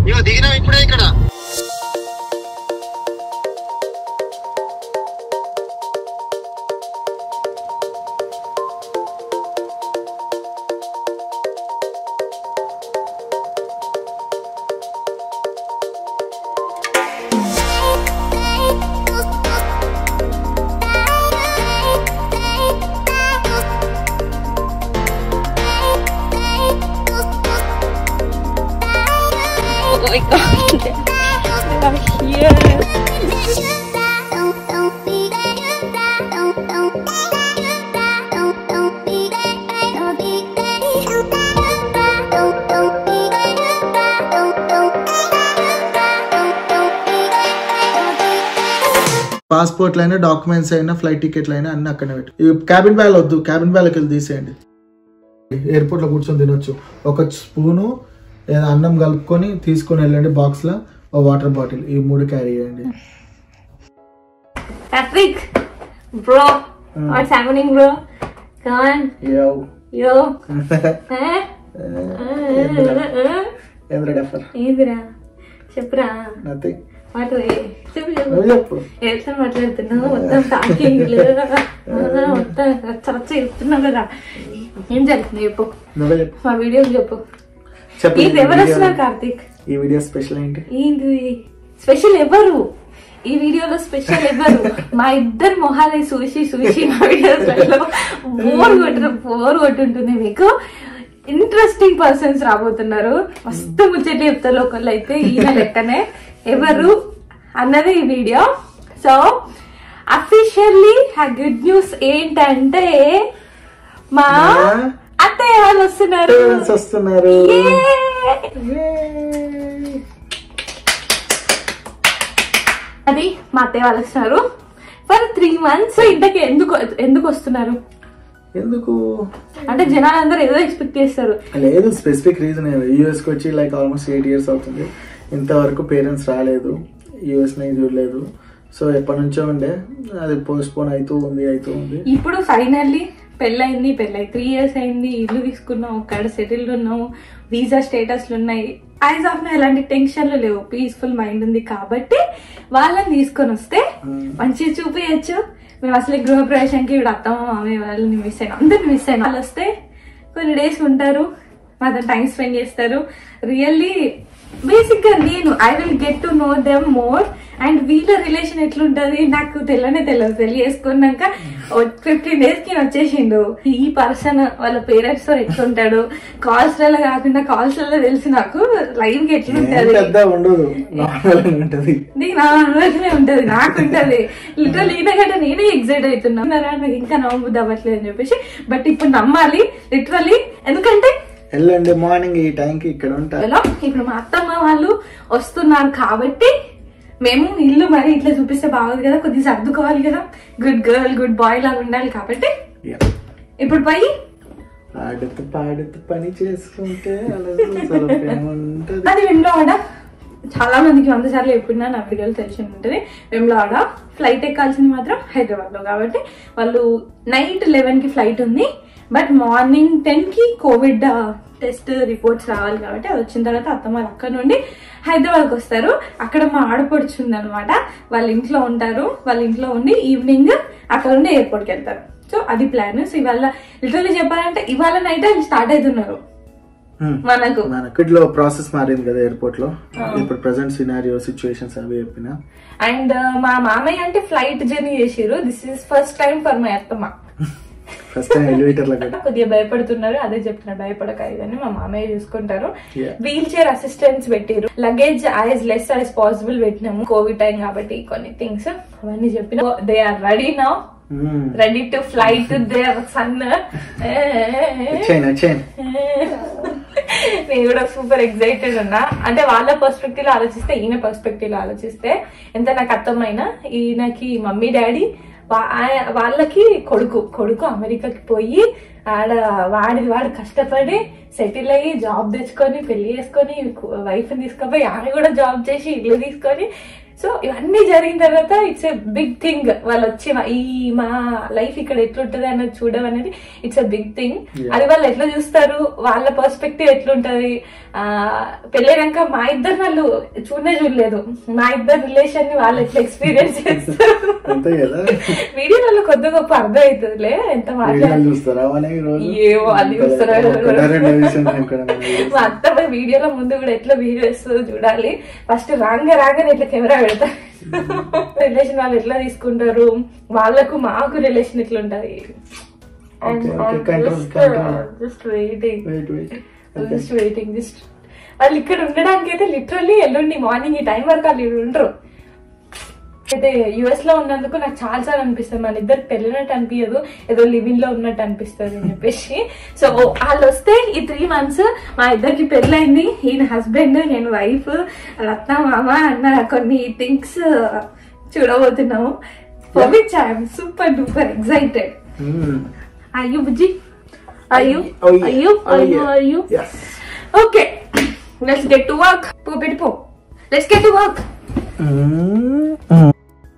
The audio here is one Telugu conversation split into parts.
ఇగో దిగినాం ఇప్పుడే ఇక్కడ Oh my god. They are here. పాస్పోర్ట్లు అయినా డాక్యుమెంట్స్ అయినా ఫ్లైట్ టికెట్లు అయినా అన్ని అక్కడనే పెట్టి ఈ క్యాబిన్ బ్యాగ్ వద్దు క్యాబిన్ బ్యాగ్కి వెళ్ళి తీసేయండి ఎయిర్పోర్ట్ లో కూర్చొని తినొచ్చు ఒక స్పూను ఏదో అన్నం కలుపుకొని తీసుకొని వెళ్ళండి బాక్స్ లో ఓ వాటర్ బాటిల్ ఈ మూడు క్యారీ చేయండి Patrick, bro, what's happening, bro? Come on, yo. Eh? ఏందిరా చెప్పురా నథింగ్ మాట చెప్పు చెప్పు నువ్వు చెప్పు ఎట్లా మాట్లాడుతున్నావు మొత్తం టాకింగ్ మొత్తం రచ్చ రచ్చ చెప్తున్నావు కదా ఏం జరుగుతుంది చెప్పు నువ్వే చెప్పు మా వీడియోలు చెప్పు చెప్పు ఇది ఎవరు వస్తున్నారు కార్తీక్ ఈ వీడియో స్పెషల్ ఏంటి ఏంటి స్పెషల్ ఎవరు ఈ వీడియోలో స్పెషల్ ఎవరు మా ఇద్దరు మొహాలే చూసి చూసి మా వీడియోస్లలో బోర్ కొట్టు బోర్ కొట్టుంటుంది మీకు ఇంట్రెస్టింగ్ పర్సన్స్ రాబోతున్నారు మస్తు ముచ్చట్లు చెప్తారు ఒకళ్ళు అయితే ఈయన లెక్కనే ఎవరు అన్నది ఈ వీడియో సో అఫీషియల్లీ ఆ గుడ్ న్యూస్ ఏంటంటే మా అత్తయ్య వాళ్ళు వస్తున్నారు Parents వస్తున్నారు Yay! అది మా అత్తయ్య వాళ్ళు వస్తున్నారు ఫర్ త్రీ మంత్స్ ఇంతకి ఎందుకు ఎందుకు వస్తున్నారు ఎందుకు అంటే జనాలందరూ ఏదో ఎక్స్పెక్ట్ చేస్తారు లేదు స్పెసిఫిక్ రీజన్ యూఎస్ కి వచ్చి లైక్ ఆల్మోస్ట్ ఎయిట్ ఇయర్స్ అవుతుంది ఇంతవరకు పేరెంట్స్ రాలేదు యూఎస్ ని చూడలేదు సో ఎప్పటి నుంచో ఉండే అది పోస్ట్ పోన్ అవుతూ ఉంది అవుతూ ఉంది ఇప్పుడు ఫైనల్లీ పెళ్ళయింది పెళ్ళై త్రీ ఇయర్స్ అయింది ఇల్లు తీసుకున్నాం అక్కడ సెటిల్డ్ ఉన్నాం వీసా స్టేటస్లు ఉన్నాయి యాజ్ ఆఫ్ ఎలాంటి టెన్షన్లు లేవు పీస్ఫుల్ మైండ్ ఉంది కాబట్టి వాళ్ళని తీసుకొని వస్తే మంచిగా చూపించచ్చు మేము అసలు గృహప్రవేశానికి ఇప్పుడు అత్తమ్మ మామయ్య వాళ్ళని మిస్ అయినా అందరిని మిస్ అయినా వాళ్ళు వస్తే కొన్ని డేస్ ఉంటారు మాతో టైం స్పెండ్ చేస్తారు రియల్లీ బేసిక్ గా నేను I will get to know them more and వీళ్ళ రిలేషన్ ఎట్లుంటది నాకు తెలియనే తెలియదు తెలియజేసుకున్నాక ఫిఫ్టీన్ డేస్ కి వచ్చేసిండు ఈ పర్సన్ వాళ్ళ పేరెంట్స్ తో ఎట్లుంటాడు కాల్స్ లలో కాకుండా కాల్స్ లలో తెలిసి నాకు లైవ్ కి ఏం ఎట్లుంటది పెద్ద ఉండదు నార్మల్ ఉంటది ఇది నా అనుభవమే ఉంటది నాకు ఉంటది లిటరల్ ఈయన కంటే నేనే ఎగ్జైట్ అవుతున్నా ఉన్నారా? నాకు ఇంకా నమ్మబుద్ధి అవ్వట్లేదు అని చెప్పేసి బట్ ఇప్పుడు నమ్మాలి లిటరలీ ఎందుకంటే వెళ్ళండి మార్నింగ్ ఈ టైంకి ఇక్కడ ఉంటా ఎలా ఇప్పుడు మా అత్తమ్మ వాళ్ళు వస్తున్నారు కాబట్టి మేము ఇల్లు మరి ఇట్లా చూపిస్తే బాగోదు కదా కొద్దిగా సర్దుకోవాలి కదా గుడ్ గర్ల్ గుడ్ బాయ్ లాగా ఉండాలి కాబట్టి Yeah. ఇప్పుడు పోయి పాడుతూ పాడుతూ పని చేసుకుంటే అలా అసలు ఏముంటది అది వెమ్లవాడ చాలా మందికి వంద సార్లు చెప్పినా నా వీడియోలు తెలిసి ఉంటుంది వెమ్లవాడ ఫ్లైట్ ఎక్కాల్సింది మాత్రం హైదరాబాద్ లో కాబట్టి వాళ్ళు నైట్ లెవెన్ కి ఫ్లైట్ ఉంది బట్ మార్నింగ్ టెన్ కి కోవిడ్ టెస్ట్ రిపోర్ట్స్ రావాలి కాబట్టి అది వచ్చిన తర్వాత అత్తమ్మ వాళ్ళు అక్కడ నుండి హైదరాబాద్కి వస్తారు అక్కడ మా ఆడపడుచు అనమాట వాళ్ళ ఇంట్లో ఉంటారు వాళ్ళ ఇంట్లో ఉండి ఈవినింగ్ అక్కడ నుండి ఎయిర్పోర్ట్కి వెళ్తారు సో అది ప్లాన్ సో ఇవాళ లిటరల్లీ చెప్పాలంటే ఇవాళ నైట్ స్టార్ట్ అవుతున్నారు Hmm. మనకు మనకు ఇట్లా ప్రాసెస్ మారింది కదా ఎయిర్పోర్ట్ లో ఇప్పుడు ప్రెసెంట్ సినారియో సిచ్యువేషన్స్ అవి చెప్పిన అండ్ మా మామయ్య అంటే ఫ్లైట్ జర్నీ చేసిరు this is first time for my అత్తమ్మ ఫస్ట్ టైం ఎలివేటర్ లో కూడా కొద్దిగా భయపడుతున్నారు అదే చెప్తున్నారు భయపడక ఇదని మా మామయ్య చూసుకుంటారు Yeah. వీల్ చైర్ అసిస్టెంట్స్ పెట్టిరు luggage as less as possible పెట్టినాము కోవిడ్ టైం కాబట్టి కొన్ని థింగ్స్ అవన్నీ చెప్పిన they are ready now Hmm. Ready to fly to their son వచ్చాను వచ్చాను నేను కూడా సూపర్ ఎక్సైటెడ్ ఉన్నా అంటే వాళ్ళ పర్స్పెక్టివ్ లో ఆలోచిస్తే ఈయన పర్స్పెక్టివ్ లో ఆలోచిస్తే ఎంత నాకు అర్థమైనా ఈయనకి మమ్మీ డాడీ వా- ఆయ- వాళ్ళకి కొడుకు కొడుకు అమెరికాకి పోయి ఆడ వాడి వాడు కష్టపడి సెటిల్ అయ్యి జాబ్ తెచ్చుకొని పెళ్లి చేసుకొని వైఫ్ తీసుకుపోయి ఆమె కూడా జాబ్ చేసి ఇల్లు తీసుకొని సో ఇవన్నీ జరిగిన తర్వాత ఇట్స్ ఎ బిగ్ థింగ్ వాళ్ళు వచ్చి మా- ఈ మా లైఫ్ ఇక్కడ ఎట్లుంటది అన్నది చూడడం అనేది it's a big thing Yeah. అది వాళ్ళు ఎట్లా చూస్తారు వాళ్ళ పర్స్పెక్టివ్ ఎట్లుంటది ఆ పెళ్ళైనాక మా ఇద్దరు వాళ్ళు చూడనే చూడలేదు మా ఇద్దరు రిలేషన్ ని వాళ్ళు ఎట్లా ఎక్స్పీరియన్స్ చేస్తారు అంతే కదా వీడియోలలో కొద్ది గొప్ప అర్థం అవుతుందిలే ఎంత మాట్లాడాలి వీడియోలు చూస్తారా మన ఈ రోజు ఏమో అది చూస్తారా ఒకటా రెండో విషయం ఇక్కడ మన videos. మా అత్త వీడియోలో ముందు కూడా ఎట్లా వీడియో ఇస్తుందో చూడాలి ఫస్ట్ రాంగ రాగానే ఇట్లా కెమెరా పెడతా రిలేషన్ వాళ్ళు ఎట్లా తీసుకుంటారు వాళ్ళకు మాకు రిలేషన్ ఎట్లా ఉంటది Okay, okay, control, control. Just waiting Wait, wait. Just waiting just వాళ్ళు ఇక్కడ ఉండడానికి అయితే లిటరల్లీ ఎల్లుండి మార్నింగ్ ఈ టైం వరకు వాళ్ళు ఇక్కడ ఉండరు అయితే యుఎస్ లో ఉన్నందుకు నాకు చాలా సార్లు అనిపిస్తుంది మన ఇద్దరు పెళ్ళినట్టు అనిపించదు ఏదో లివింగ్ లో ఉన్నట్టు అనిపిస్తుంది అని చెప్పేసి సో వాళ్ళు వస్తే ఈ త్రీ మంత్స్ మా ఇద్దరికి పెళ్ళైంది ఈయన హస్బెండ్ నేను వైఫ్ రత్న మామ అన్న కొన్ని థింగ్స్ చూడబోతున్నాము for which I'm super duper excited Hmm. అయ్యో బుజ్జి అయ్యో Oh, yeah. అయ్యో Oh, అయ్యో yeah. అయ్యో Yes. Okay let's get to work పో పెట్టిపో let's get to work Hmm.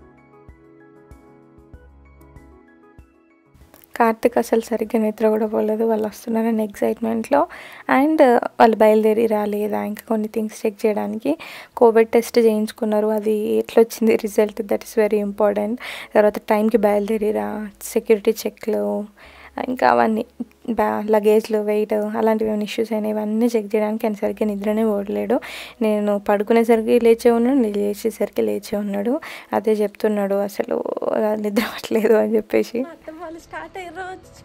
Karthik అసలు సరిగ్గా నిద్ర కూడా పోలేదు వాళ్ళు వస్తున్నారని ఎగ్జైట్మెంట్లో అండ్ వాళ్ళు బయలుదేరి రాలేదా ఇంకా కొన్ని థింగ్స్ చెక్ చేయడానికి కోవిడ్ టెస్ట్ చేయించుకున్నారు అది ఎట్లా వచ్చింది result that is very important తర్వాత టైంకి బయలుదేరిరా సెక్యూరిటీ చెక్లు ఇంకా అవన్నీ బ్యా లగేజ్లు వెయిట్ అలాంటివి ఏమైనా ఇష్యూస్ అయినా ఇవన్నీ చెక్ చేయడానికి ఆయన సరిగ్గా నిద్రనే ఓడలేడు నేను పడుకునేసరికి లేచే ఉన్నాడు నేను లేచేసరికి లేచే ఉన్నాడు అదే చెప్తున్నాడు అసలు నిద్ర పట్టలేదు అని చెప్పేసి వాళ్ళు స్టార్ట్ అయ్యారు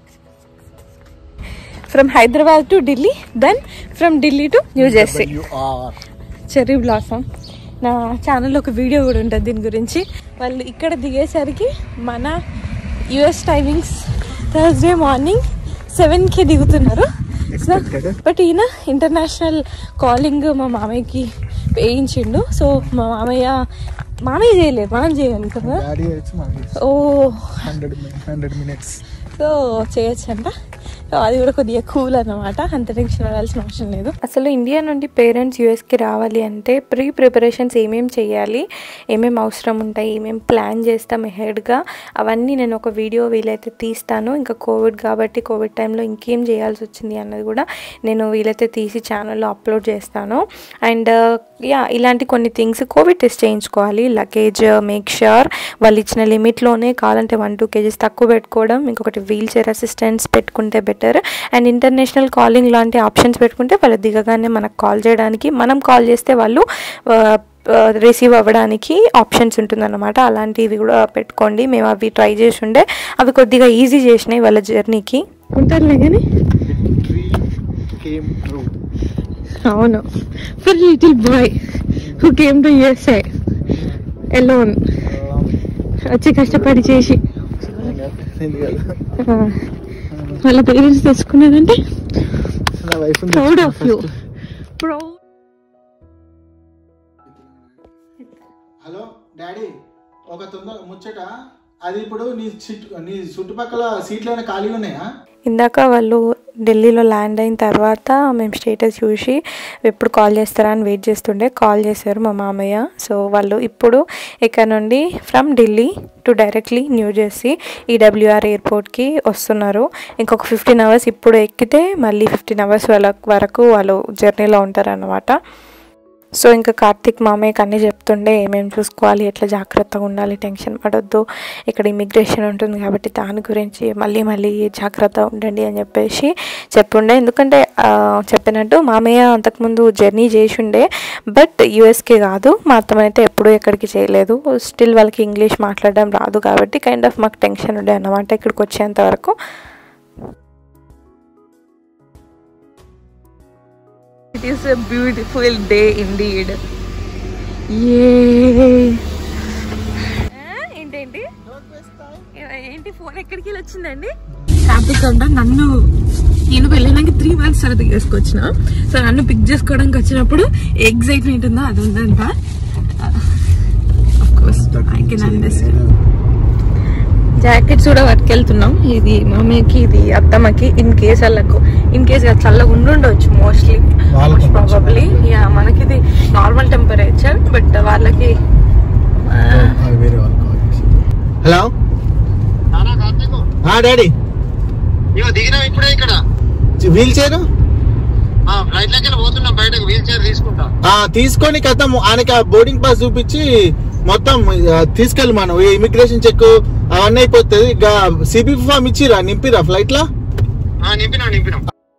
from Hyderabad to Delhi then from Delhi to New Jersey You are. Cherry blossom నా ఛానల్లో ఒక వీడియో కూడా ఉంటుంది దీని గురించి వాళ్ళు ఇక్కడ దిగేసరికి మన యుఎస్ టైమింగ్స్ థర్స్డే మార్నింగ్ సెవెన్కి దిగుతున్నారు Expected. బట్ ఈయన ఇంటర్నేషనల్ కాలింగ్ మా మామయ్యకి వేయించిండు సో మా మామయ్య మామయ్య చేయలేదు మనం చేయాలి కదా Daddy వచ్చి మనకి ఓ హండ్రెడ్ హండ్రెడ్ మినిట్స్ సో చేయొచ్చంట సో అది కూడా కొద్దిగా కూల్ అన్నమాట అంత టెన్షన్ పడాల్సిన అవసరం లేదు అసలు ఇండియా నుండి పేరెంట్స్ యూఎస్కి రావాలి అంటే ప్రీ ప్రిపరేషన్స్ ఏమేమి చేయాలి ఏమేమి అవసరం ఉంటాయి ఏమేమి ప్లాన్ చేస్తాం హెడ్గా అవన్నీ నేను ఒక వీడియో వీలైతే తీస్తాను ఇంకా కోవిడ్ కాబట్టి కోవిడ్ టైంలో ఇంకేం చేయాల్సి వచ్చింది అన్నది కూడా నేను వీలైతే తీసి ఛానల్లో అప్లోడ్ చేస్తాను అండ్ యా ఇలాంటి కొన్ని థింగ్స్ కోవిడ్ టెస్ట్ చేయించుకోవాలి లగేజ్ మేక్ ష్యూర్ వాళ్ళు ఇచ్చిన లిమిట్లోనే కావాలంటే వన్ టూ కేజీస్ తక్కువ పెట్టుకోవడం ఇంకొకటి వీల్ చైర్ అసిస్టెంట్స్ పెట్టుకుంటే బెటర్ అండ్ ఇంటర్నేషనల్ కాలింగ్ లాంటి ఆప్షన్స్ పెట్టుకుంటే వాళ్ళు దిగగానే మనకు కాల్ చేయడానికి మనం కాల్ చేస్తే వాళ్ళు రిసీవ్ అవ్వడానికి ఆప్షన్స్ ఉంటుందన్నమాట అలాంటివి కూడా పెట్టుకోండి మేము అవి ట్రై చేసి ఉండే అవి కొద్దిగా ఈజీ చేసినాయి వాళ్ళ జర్నీకి ఉంటారులే కానీ కేమ్ ట్రూ అవును for little boy who came to USA alone వచ్చి కష్టపడి చేసి ఆ, వాళ్ళ పేరెంట్స్ తెచ్చుకున్నారంటే నా wife proud of you proud hello daddy ఒక తొందర ముచ్చట అది ఇప్పుడు నీ సిట్ నీ చుట్టుపక్కల సీట్లు ఏమైనా ఖాళీగా ఉన్నాయా ఇందాక వాళ్ళు ఢిల్లీలో ల్యాండ్ అయిన తర్వాత మేము స్టేటస్ చూసి ఎప్పుడు కాల్ చేస్తారా అని వెయిట్ చేస్తుండే కాల్ చేశారు మా మామయ్య సో వాళ్ళు ఇప్పుడు ఇక్కడ నుండి from Delhi to directly New Jersey EWR ఎయిర్పోర్ట్కి వస్తున్నారు ఇంకొక ఫిఫ్టీన్ అవర్స్ ఇప్పుడు ఎక్కితే మళ్ళీ ఫిఫ్టీన్ అవర్స్ వాళ్ళ వరకు వాళ్ళు జర్నీలో ఉంటారన్నమాట సో ఇంకా కార్తిక్ మామయ్యకి అన్నీ చెప్తుండే ఏమేమి చూసుకోవాలి ఎట్లా జాగ్రత్తగా ఉండాలి టెన్షన్ పడొద్దు ఇక్కడ ఇమిగ్రేషన్ ఉంటుంది కాబట్టి దాని గురించి మళ్ళీ మళ్ళీ జాగ్రత్త ఉండండి అని చెప్పేసి చెప్పుండే ఎందుకంటే ఆ, చెప్పినట్టు మామయ్య అంతకుముందు జర్నీ చేసి ఉండే బట్ యూఎస్కి కాదు మా అత్తమైతే ఎప్పుడూ ఎక్కడికి చేయలేదు స్టిల్ వాళ్ళకి ఇంగ్లీష్ మాట్లాడడం రాదు కాబట్టి కైండ్ ఆఫ్ మాకు టెన్షన్ ఉండే అన్నమాట ఇక్కడికి వచ్చేంత వరకు it is a beautiful day indeed ఏంటేంటి ఏంటి ఫోన్ ఎక్కడికి వెళ్ళి వచ్చిందండి ట్రాఫిక్ అంట నన్ను నేను వెళ్ళినాక త్రీ మంత్స్ తర్వాత తీసుకొచ్చిన సో నన్ను పిక్ చేసుకోవడానికి వచ్చినప్పుడు ఎగ్జైట్మెంట్ ఉందా అది ఉందంట ఐ కెన్ అండర్స్టాండ్ జాకెట్స్ కూడా పట్టుకెళ్తున్నాం ఇది మమ్మీకి ఇది అత్తమ్మకి ఇన్ కేస్ వాళ్ళకు ఇన్ కేస్ చల్లగా ఉండుండొచ్చు మోస్ట్లీ వాళ్ళకి ప్రాబబ్లీ యా మనకి ఇది నార్మల్ టెంపరేచర్ బట్ వాళ్ళకి ఆ డాడీ ఇగో దిగినాం ఇప్పుడే ఇక్కడ వీల్ చైర్ ఆ ఫ్లైట్ లెక్క పోతున్నాం బయటకు వీల్ చైర్ తీసుకుంటా ఆ తీసుకొని కథం ఆయనకి ఆ బోర్డింగ్ పాస్ చూపించి మొత్తం ఆ, తీసుకెళ్ళి మనం ఇమిగ్రేషన్ చెక్ అవన్నీ అయిపోతుంది ఇక సిబి ఫామ్ ఇచ్చిరా నింపిరా ఫ్లైట్ లా ఆ నింపినాం నింపినాం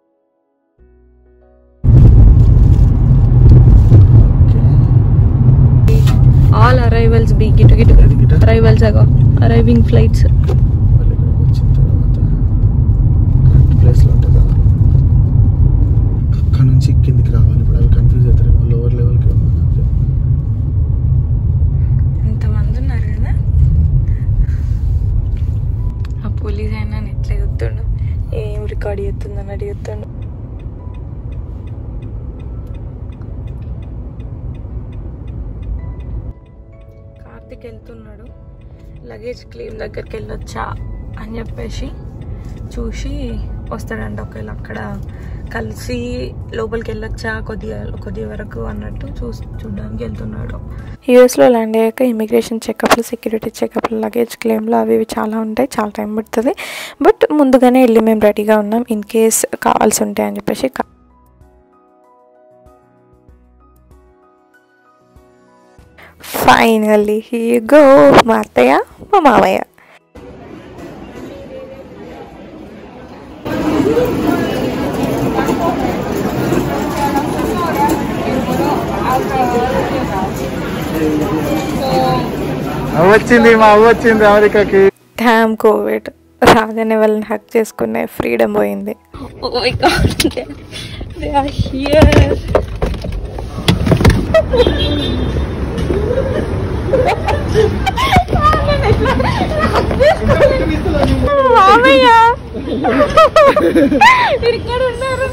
all arrivals B gate gate arrivals అగో అరైవింగ్ ఫ్లైట్స్ వచ్చిన తర్వాత కరెక్ట్ ప్లేస్ లో ఉంటుంది అక్కడ నుంచి కిందికి రావాలి ఇప్పుడు అవి కన్ఫ్యూజ్ అవుతారేమో లోవర్ లెవెల్కి ఎంతమంది ఉన్నారు కదా ఆ పోలీస్ అయినా ఎట్లా చెప్తుండు ఏం రికార్డ్ చేస్తుందని అడుగుతుండు కార్తిక్ వెళ్తున్నాడు లగేజ్ క్లీమ్ దగ్గరికి వెళ్ళొచ్చా అని చెప్పేసి చూసి వస్తాడంట ఒకవేళ అక్కడ కలిసి లోపలికి వెళ్ళొచ్చా కొద్దిగా కొద్ది వరకు అన్నట్టు చూసి చూడడానికి వెళ్తున్నాడు యూఎస్లో ల్యాండ్ అయ్యాక ఇమిగ్రేషన్ చెకప్లు సెక్యూరిటీ చెకప్లు లగేజ్ క్లెయిమ్లు అవి ఇవి చాలా ఉంటాయి చాలా టైం పడుతుంది బట్ ముందుగానే వెళ్ళి మేము రెడీగా ఉన్నాం ఇన్ కేస్ కావాల్సి ఉంటాయి అని చెప్పేసి కా- ఫైనల్లీ హీ గో మా అత్తయ్య మా మామయ్య వచ్చింది మా అవ్వ వచ్చింది అమెరికాకి డ్యామ్ కోవిడ్ రాగానే వాళ్ళని హక్ చేసుకునే ఫ్రీడమ్ పోయింది Oh my god, they, they are here. మామయ్య ఇక్కడ ఉన్నారు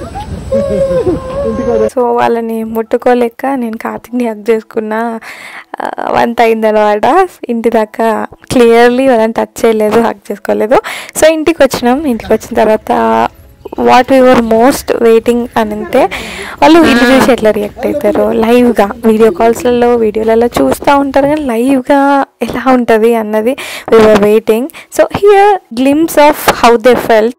సో వాళ్ళని ముట్టుకోలేక నేను కార్తిక్ని హక్ చేసుకున్న ఆ, వంత అయిందనమాట ఇంటి దాకా క్లియర్లీ వాళ్ళని టచ్ చేయలేదు హక్ చేసుకోలేదు సో ఇంటికి వచ్చినాం ఇంటికి వచ్చిన తర్వాత వాట్ యువర్ మోస్ట్ వెయిటింగ్ అని అంటే వాళ్ళు ఇల్లు చూసి ఎట్లా రియాక్ట్ అవుతారు లైవ్గా వీడియో కాల్స్లలో వీడియోలలో చూస్తూ ఉంటారు కానీ లైవ్గా ఎలా ఉంటుంది అన్నది we're waiting so here glimpse of how they felt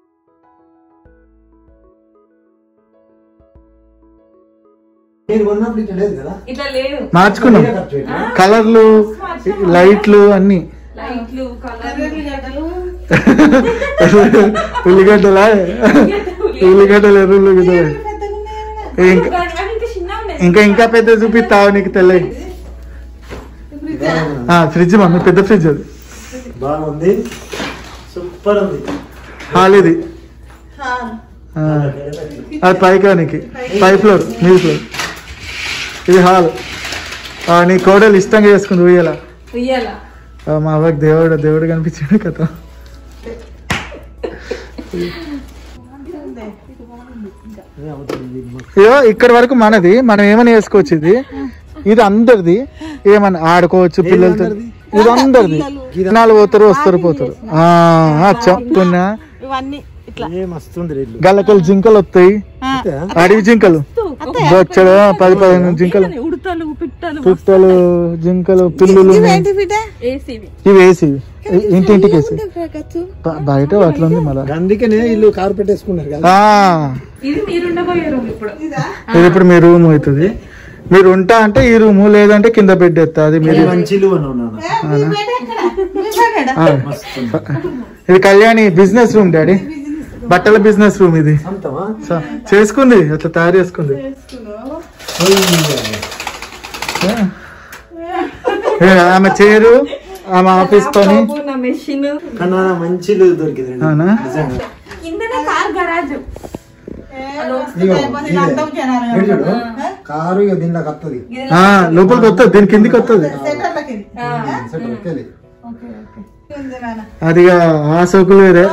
మీరు కొన్నప్పుడు ఇట్లా లేదు కదా ఇట్లా లేదు మార్చుకున్నాం కలర్లు లైట్లు అన్ని లైట్లు కలర్లు ఉల్లిగడ్డలా ఉల్లిగడ్డలు ఎర్ర ఉల్లిగడ్డలు ఇంకా ఇంకా చిన్న ఉన్నాయి ఇంకా ఇంకా పెద్ద చూపిస్తావు నీకు తెల్ల ఫ్రిడ్జ్ మమ్మీ పెద్ద ఫ్రిడ్జ్ అది బాగుంది సూపర్ ఉంది హాల్ ఇది ఆ, అది పైకానికి పై ఫ్లోర్ మీ ఫ్లోర్ ఇది హాల్ ఆ, నీ కోడలు ఇష్టంగా చేసుకుంది ఉయ్యాల ఉయ్యాలా ఆ, మా అవ్వకి దేవుడు దేవుడు కనిపించాడు కథ అయ్యో ఇక్కడ వరకు మనది మనం ఏమని వేసుకోవచ్చు ఇది ఇది అందరిది ఏమని ఆడుకోవచ్చు పిల్లలతో ఇది అందరిది గిరణాలు పోతారు వస్తారు పోతారు ఆ, ఆ, చెప్పుకున్నా ఏ మస్తుంది ఇల్లు గల్లకలు జింకలు వస్తాయి అడవి జింకలు బొచ్చడు పది పదిహేను జింకలు ఉడతలు పిట్టలు పుట్టలు జింకలు పిల్లులు ఏసీవి ఇవి వేసి ఇంటింటికి వేసి బ- బయట అట్లా ఉంది మళ్ళా అందుకనే ఇల్లు కార్పెట్ వేసుకున్నారు కదా ఆ, ఇది మీరుండబోయే రూమ్ ఇప్పుడు ఇది ఇప్పుడు మీ రూమ్ అవుతుంది మీరు ఉంటా అంటే ఈ రూము లేదంటే కింద బెడ్ ఎత్తా అది మీరు మంచి ఇల్లు అని ఉన్నాను ఆ. ఇది కళ్యాణి బిజినెస్ రూమ్ డాడీ బట్టల బిజినెస్ రూమ్ ఇది అంతమా స- చేసుకుంది అట్లా తయారు చేసుకుంది ఏ, ఆమె చేరు ఆమె ఆఫీస్ పని నా మెషిన్ కన్నా మంచి ఇల్లు దొరికింది అవునా నిజంగా కిందనే కార్ గరాజ్ ఇగో, ఇదే. ఇటు చూడు. కారు ఇక దీనిలోకి వస్తుంది ఆ, లోపలికి వస్తుంది దీని కిందికి వస్తుంది సెట్ వెళ్ళి అది ఇక ఆ సోకులు వేరే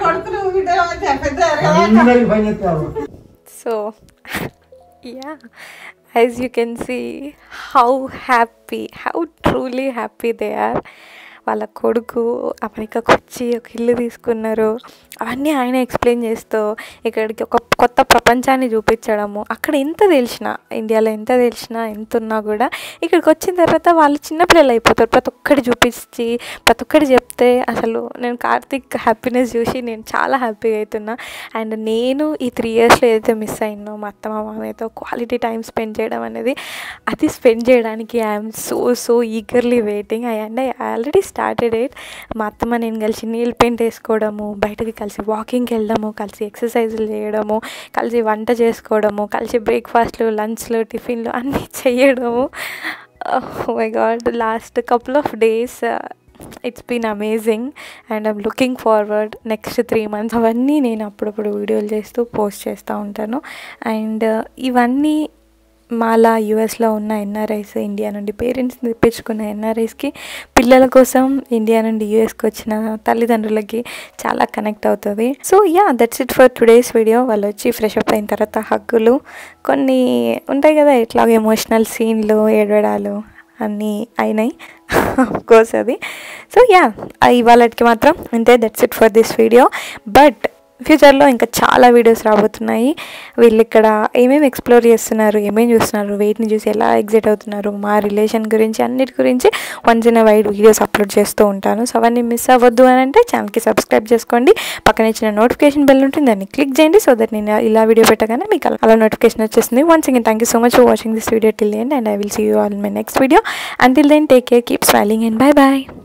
అందరికి పని చేస్తావు So, yeah, as you can see, how happy, how truly happy they are. వాళ్ళ కొడుకు అమెరికాకు వచ్చి ఒక ఇల్లు తీసుకున్నారు అవన్నీ ఆయన ఎక్స్ప్లెయిన్ చేస్తూ ఇక్కడికి ఒక కొత్త ప్రపంచాన్ని చూపించడము అక్కడ ఎంత తెలిసినా ఇండియాలో ఎంత తెలిసినా ఎంత ఉన్నా కూడా ఇక్కడికి వచ్చిన తర్వాత వాళ్ళు చిన్నపిల్లలు అయిపోతారు ప్రతి ఒక్కటి చూపించి ప్రతి ఒక్కటి చెప్తే అసలు నేను కార్తిక్ హ్యాపీనెస్ చూసి నేను చాలా హ్యాపీగా అవుతున్నా అండ్ నేను ఈ త్రీ ఇయర్స్లో ఏదైతే మిస్ అయినో మా అత్త మా మామయ్యతో క్వాలిటీ టైం స్పెండ్ చేయడం అనేది అది స్పెండ్ చేయడానికి I'm so so eagerly waiting I and I already started it మా అత్తమ్మ నేను కలిసి నీల్ పెయింట్ వేసుకోవడము బయటకి కలిసి వాకింగ్కి వెళ్ళడము కలిసి ఎక్సర్సైజులు చేయడము కలిసి వంట చేసుకోవడము కలిసి బ్రేక్ఫాస్ట్లు లంచ్లు టిఫిన్లు అన్నీ చేయడము my god last couple of days it's been amazing and I'm looking forward next three months అవన్నీ నేను అప్పుడప్పుడు వీడియోలు చేస్తూ పోస్ట్ చేస్తూ ఉంటాను అండ్ ఇవన్నీ మాలా యూఎస్లో ఉన్న ఎన్ఆర్ఐస్ ఇండియా నుండి పేరెంట్స్ తెప్పించుకున్న ఎన్ఆర్ఐస్కి పిల్లల కోసం ఇండియా నుండి యూఎస్కి వచ్చిన తల్లిదండ్రులకి చాలా కనెక్ట్ అవుతుంది so yeah that's it for today's video వాళ్ళు వచ్చి ఫ్రెష్ అప్ అయిన తర్వాత హగ్గులు కొన్ని ఉంటాయి కదా ఇట్లా ఎమోషనల్ సీన్లు ఏడవడాలు అన్నీ అయినాయి కోర్స్ అది సో యా ఇవాళకి మాత్రం అంతే that's it for this video but ఫ్యూచర్లో ఇంకా చాలా వీడియోస్ రాబోతున్నాయి వీళ్ళు ఇక్కడ ఏమేమి ఎక్స్ప్లోర్ చేస్తున్నారు ఏమేమి చూస్తున్నారు వెయిట్ని చూసి ఎలా ఎగ్జిట్ అవుతున్నారు మా రిలేషన్ గురించి అన్నిటి గురించి once in while videos upload చేస్తూ ఉంటాను సో అవన్నీ మిస్ అవ్వద్దు అని అంటే ఛానల్కి సబ్స్క్రైబ్ చేసుకోండి పక్కన ఇచ్చిన నోటిఫికేషన్ బెల్ ఉంటుంది దాన్ని క్లిక్ చేయండి సో దట్ నేను ఇలా వీడియో పెట్టగానే మీకు అలా- అలా నోటిఫికేషన్ వచ్చేస్తుంది once again thank you so much for watching this video till end and I will see you all my next video until then take care keep smiling and bye bye